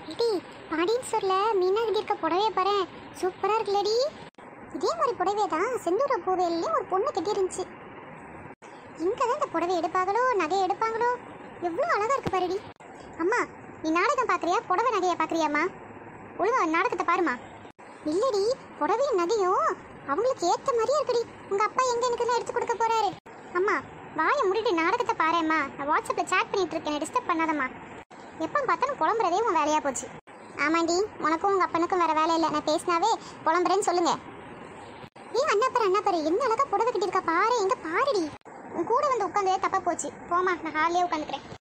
ஏடி பாண்டியன் ஸ்டோர்ல மீனா கட்டியிருக்க புடவைய பாரு சூப்பரா இருக்குல்லடி இதே மாதிரி புடவைய தான் செந்தூர பூவேலையும் ஒரு பொண்ணு கட்டியிருந்துச்சு இங்க தான் இந்த புடவை எடுப்பாங்களோ நகை எடுப்பாங்களோ எவ்வளோ அழகா இருக்கு பாருடி அம்மா நீ நாடகம் பார்க்கறியா புடவை நகையை பார்க்கறியாம்மா ஒழுங்கா நாடகத்தை பாருமா இல்லடி புடவையும் நகையும் அவங்களுக்கு ஏத்த மாதிரியே இருக்குடி உங்க அப்பா எங்க எனக்கு எடுத்து கொடுக்க போறாரு அம்மா வாயை மூடிட்டு நாடகத்தை பாரேம்மா நான் வாட்ஸ்அப்ல சேட் பண்ணிட்டு இருக்கேன் டிஸ்டர்ப் பண்ணாதம்மா எப்போ பார்த்தாலும் புலம்புறதே உன் வேலையா போச்சு ஆமாண்டி உனக்கும் உங்க அப்பனுக்கும் வேற வேலை இல்லை நான் பேசினாவே புலம்புறேன்னு சொல்லுங்க ஏன் அண்ணா பாரு அண்ணா பாரு என்ன அழகா புடவை கட்டியிருக்கா பாரு எங்க பாருடி உன் கூட வந்து உட்காந்து தப்பா போச்சு போமா நான் ஹாலியே உட்காந்துக்கிறேன்